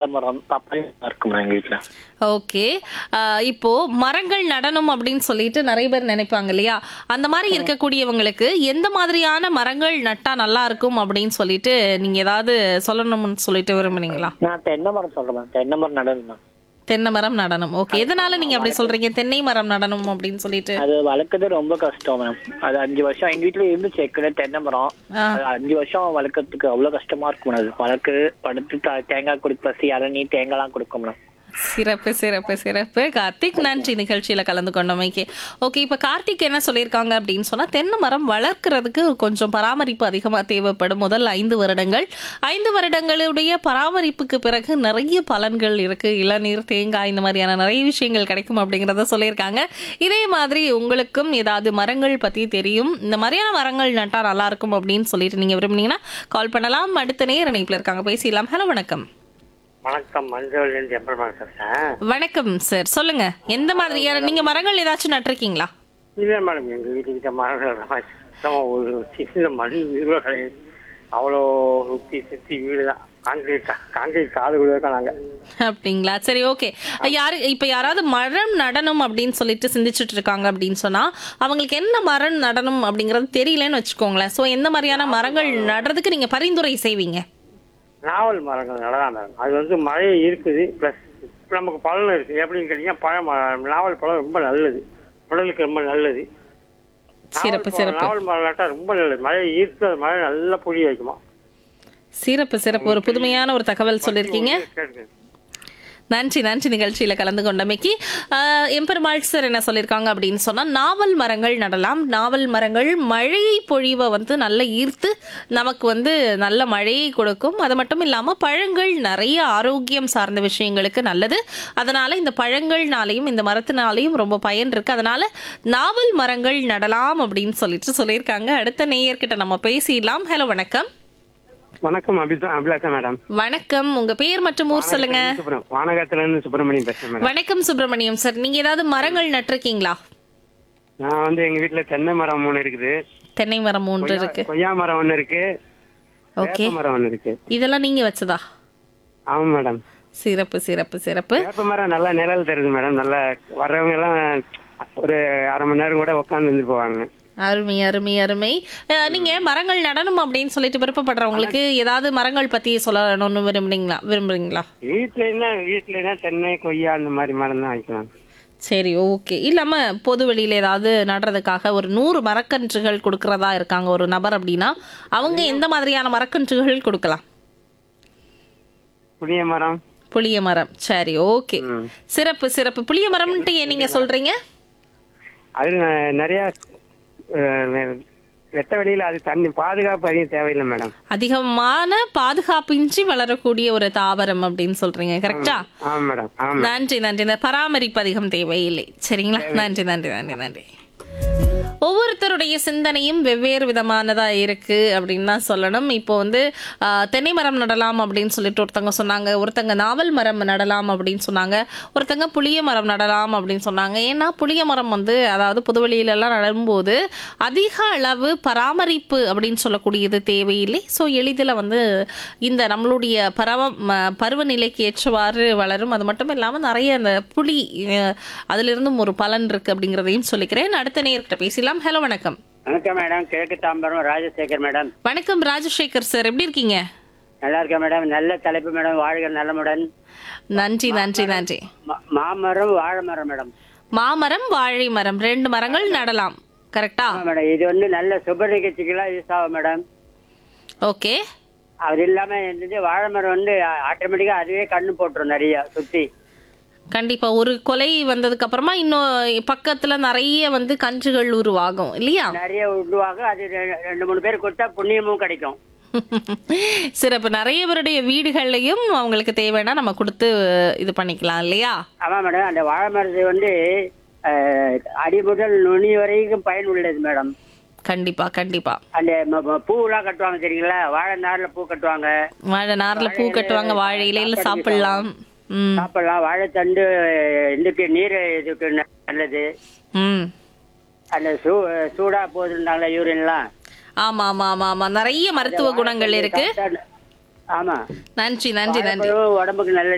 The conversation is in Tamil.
மரம் பப்பாளி மரம் இருக்குமா எங்க வீட்டுல ஓகே இப்போ மரங்கள் நடனம் அப்படின்னு சொல்லிட்டு நிறைய பேர் நினைப்பாங்க இல்லையா அந்த மாதிரி இருக்கக்கூடியவங்களுக்கு எந்த மாதிரியான மரங்கள் நட்டா நல்லா இருக்கும் அப்படின்னு சொல்லிட்டு நீங்க ஏதாவது சொல்லணும்னு சொல்லிட்டு விரும்புனீங்களா நான் தென்னை மரம் சொல்றேன் மேம் தென்னை மரம் நடணுமா தென்னை மரம் நடனம் ஓகே எதனால நீங்க அப்படி சொல்றீங்க தென்னை மரம் நடனம் அப்படின்னு சொல்லிட்டு அது வளர்க்கறது ரொம்ப கஷ்டம் மேம் அது அஞ்சு வருஷம் எங்க வீட்டுல இருந்துச்சு ஏற்கனவே தென்னை மரம் ஆ. அது அஞ்சு வருஷம் வளர்க்கறதுக்கு அவ்வளவு கஷ்டமா இருக்கும் அது வளர்க்கு படுத்து த- தேங்காய் கொடுத்து பசி இளநீ தேங்காய்லாம் கொடுக்கும் மேம் சிறப்பு சிறப்பு சிறப்பு கார்த்திக் நன்றி நிகழ்ச்சியில கலந்து கொண்டமைக்கு ஓகே இப்ப கார்த்திக் என்ன சொல்லியிருக்காங்க அப்படின்னு சொன்னா தென்னை மரம் வளர்க்கறதுக்கு கொஞ்சம் பராமரிப்பு அதிகமா தேவைப்படும் முதல் ஐந்து வருடங்கள் ஐந்து வருடங்களுடைய பராமரிப்புக்கு பிறகு நிறைய பலன்கள் இருக்கு இளநீர் தேங்காய் இந்த மாதிரியான நிறைய விஷயங்கள் கிடைக்கும் அப்படிங்கறத சொல்லியிருக்காங்க இதே மாதிரி உங்களுக்கும் ஏதாவது மரங்கள் பத்தி தெரியும் இந்த மாதிரியான மரங்கள் நட்டா நல்லா இருக்கும் அப்படின்னு சொல்லிட்டு நீங்க விரும்புனீங்கன்னா கால் பண்ணலாம் அடுத்த நேர இணைப்புல இருக்காங்க பேசிடலாம் ஹலோ வணக்கம் வணக்கம் மஞ்சள்லேருந்து எப்படிமா பேசுறேன் வணக்கம் சார் சொல்லுங்க எந்த மாதிரியான நீங்க மரங்கள் ஏதாச்சும் நட்டிருக்கீங்களா இல்லை மேடம் எங்கள் வீட்டுக்கிட்ட மரம் சுத்தமாக ஒரு சின்ன மண் வீடு கிடையாது அவ்வளோ சுற்றி சுற்றி வீடு தான் கான்கிரீட் கான்கிரீட் காது கூட இருக்கோம் நாங்கள் அப்படிங்களா சரி ஓகே யாரு இப்ப யாராவது மரம் நடனம் அப்படின்னு சொல்லிட்டு சிந்திச்சுட்டு இருக்காங்க அப்படின்னு சொன்னா அவங்களுக்கு என்ன மரம் நடனம் அப்படிங்கறது தெரியலன்னு வச்சுக்கோங்களேன் சோ எந்த மாதிரியான மரங்கள் நடுறதுக்கு நீங்க பரிந்துரை செய்வீங்க நாவல் மரங்கள் நடலாம் மேடம் அது வந்து மழை இருக்குது ப்ளஸ் நமக்கு பலன் இருக்குது எப்படின்னு கேட்டிங்கன்னா பழம் மரம், நாவல் பழம் ரொம்ப நல்லது உடலுக்கு ரொம்ப நல்லது நாவல் சிறப்பு பழம், சிறப்பு நாவல் மரம் நட்டா ரொம்ப நல்லது மழை ஈர்த்து அது மழை நல்லா புளி வைக்குமா சிறப்பு சிறப்பு ஒரு புதுமையான ஒரு தகவல் சொல்லியிருக்கீங்க கேளுங்க. நன்றி நன்றி நிகழ்ச்சியில கலந்து கொண்டமைக்கு ஆஹ், எம்பெருமாள் சார் என்ன சொல்லியிருக்காங்க அப்படின்னு சொன்னா நாவல் மரங்கள் நடலாம் நாவல் மரங்கள் மழை பொழிவை வந்து நல்ல ஈர்த்து நமக்கு வந்து நல்ல மழையை கொடுக்கும் அது மட்டும் இல்லாம பழங்கள் நிறைய ஆரோக்கியம் சார்ந்த விஷயங்களுக்கு நல்லது அதனால இந்த பழங்கள்னாலையும் இந்த மரத்தினாலையும் ரொம்ப பயன் இருக்கு அதனால நாவல் மரங்கள் நடலாம் அப்படின்னு சொல்லிட்டு சொல்லியிருக்காங்க அடுத்த நேயர்கிட்ட நம்ம பேசிடலாம் ஹலோ வணக்கம் வணக்கம் அபிதா அபிலாஷா மேடம் வணக்கம் உங்க பேர் மற்றும் ஊர் சொல்லுங்க சுப்ரம் வானகத்துல இருந்து சுப்பிரமணியம் பேசுறேன் மேடம் வணக்கம் சுப்பிரமணியம் சார் நீங்க ஏதாவது மரங்கள் நட்டிருக்கீங்களா நான் வந்து எங்க வீட்டுல தென்னை மரம் ஒண்ணு இருக்குது தென்னை மரம் மூன்று இருக்கு கொய்யா மரம் ஒண்ணு இருக்கு ஓகே வேப்ப மரம் ஒண்ணு இருக்கு இதெல்லாம் நீங்க வச்சதா ஆமா மேடம் சிறப்பு சிறப்பு சிறப்பு வேப்ப மரம் நல்லா நிழல் தருது மேடம் நல்லா வர்றவங்க எல்லாம் ஒரு அரை மணி நேரம் கூட உட்காந்து இருந்து போவாங்க அருமை அருமை அருமை அஹ், நீங்க மரங்கள் நடனம் அப்படின்னு சொல்லிட்டு விருப்பப்படுறவங்களுக்கு ஏதாவது மரங்கள் பத்தி சொல்லணும்னு விரும்புறீங்களா விரும்புறீங்களா வீட்டுல என்ன வீட்டுல என்ன தென்னை கொய்யா அந்த மாதிரி மரம் தான் வைக்கலாம் சரி ஓகே இல்லாம பொது வெளியில ஏதாவது நடுறதுக்காக ஒரு நூறு மரக்கன்றுகள் கொடுக்கறதா இருக்காங்க ஒரு நபர் அப்படின்னா அவங்க எந்த மாதிரியான மரக்கன்றுகள் கொடுக்கலாம் புளிய மரம் புளிய மரம் சரி ஓகே ம். சிறப்பு சிறப்பு புளிய மரம்ன்ட்டு ஏன் நீங்க சொல்றீங்க அது ந- நிறைய அஹ், வெ- வெட்ட வெளியில அது தண்ணி பாதுகாப்பு அதிகம் தேவையில்லை மேடம் அதிகமான பாதுகாப்பின்றி வளரக்கூடிய ஒரு தாவரம் அப்படின்னு சொல்றீங்க கரெக்டா ஆமா மேடம் ஆமா நன்றி நன்றி இந்த பராமரிப்பு அதிகம் தேவையில்லை சரிங்களா நன்றி நன்றி நன்றி நன்றி ஒவ்வொருத்தருடைய சிந்தனையும் வெவ்வேறு விதமானதா இருக்கு அப்படின்னு தான் சொல்லணும் இப்போ வந்து ஆஹ், தென்னை மரம் நடலாம் அப்படின்னு சொல்லிட்டு ஒருத்தங்க சொன்னாங்க ஒருத்தங்க நாவல் மரம் நடலாம் அப்படின்னு சொன்னாங்க ஒருத்தங்க புளிய மரம் நடலாம் அப்படின்னு சொன்னாங்க ஏன்னா புளிய மரம் வந்து அதாவது புதுவெளியில எல்லாம் நடும்போது அதிக அளவு பராமரிப்பு அப்படின்னு சொல்லக்கூடியது தேவையில்லை ஸோ எளிதில் வந்து இந்த நம்மளுடைய பரவ ம- பருவநிலைக்கு ஏற்றவாறு வளரும் அது மட்டும் இல்லாமல் நிறைய அந்த புளி அஹ், அதிலிருந்தும் ஒரு பலன் இருக்கு அப்படிங்கிறதையும் சொல்லிக்கிறேன் அடுத்த நேர்கிட்ட பேசலாம் ஹலோ வணக்கம் வணக்கம் மேடம் கிழக்கு தாம்பரம் ராஜசேகர் மேடம் வணக்கம் ராஜசேகர் சார் எப்படி இருக்கீங்க நல்லா இருக்கேன் மேடம் நல்ல தலைப்பு மேடம் வாழ்க நலமுடன் நன்றி நன்றி நன்றி ம- மாமரம் வாழை மரம் மேடம் மாமரம் வாழை மரம் ரெண்டு மரங்கள் நடலாம் கரெக்டா ஆமா மேடம் இது வந்து நல்ல சுப நிகழ்ச்சிக்கெல்லாம் யூஸ் ஆகும் மேடம் ஓகே அது இல்லாம என்னது வாழை மரம் வந்து ஆட்டோமேட்டிக்கா அதுவே கண்ணு போட்டுரும் நிறைய சுத்தி கண்டிப்பா ஒரு கொலை வந்ததுக்கு அப்புறமா இன்னும் பக்கத்துல நிறைய வந்து கன்றுகள் உருவாகும் இல்லையா நிறைய உருவாக அது ரெ- ரெண்டு மூணு பேர் கொடுத்தா புண்ணியமும் கிடைக்கும் சிறப்பு நிறைய பேருடைய வீடுகள்லயும் அவங்களுக்கு தேவைன்னா நம்ம கொடுத்து இது பண்ணிக்கலாம் இல்லையா ஆமா மேடம் அந்த வாழை மரத்து வந்து அஹ், அடி முதல் நுனி வரைக்கும் பயன் உள்ளது மேடம் கண்டிப்பா கண்டிப்பா அந்த ம- ம- பூவெல்லாம் கட்டுவாங்க தெரியுங்களா வாழை நார்ல பூ கட்டுவாங்க வாழை நார்ல பூ கட்டுவாங்க வாழை இலையில சாப்பிடலாம் ம் சாப்பிடலாம் வாழைத்தண்டு இதுக்கு நீர் இதுக்கு நல்லது ம் அந்த சூ சூடா போகுதுன்னால யூரின்லாம் ஆமா ஆமா ஆமா ஆமா நிறைய மருத்துவ குணங்கள் இருக்கு ஆமா நன்றி நன்றி நன்றி வாழைப்பழம் உடம்புக்கு நல்ல